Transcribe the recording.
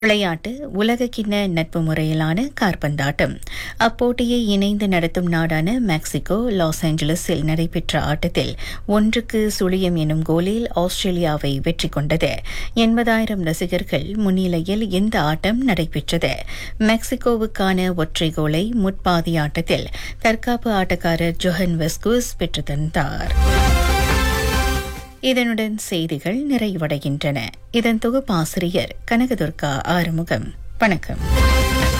விளையாட்டு உலகக்கிண்ண நட்பு முறையிலான கார்பந்தாட்டம் அப்போட்டியை இணைந்து நடத்தும் நாடான மெக்சிகோ லாஸ் ஏஞ்சலஸில் நடைபெற்ற ஆட்டத்தில் ஒன்றுக்கு சுழியம் எனும் கோலில் ஆஸ்திரேலியாவை வெற்றி கொண்டது எண்பதாயிரம் ரசிகர்கள் முன்னிலையில் இந்த ஆட்டம் நடைபெற்றது மெக்சிகோவுக்கான ஒற்றை கோலை முற்பாதி ஆட்டத்தில் தற்காப்பு ஆட்டக்காரர் ஜொஹன் வெஸ்குஸ் பெற்று தந்தார் இதனுடன் செய்திகள் நிறைவடைகின்றன இதன் தொகுப்பாசிரியர் கனகதுர்கா ஆறுமுகம் வணக்கம்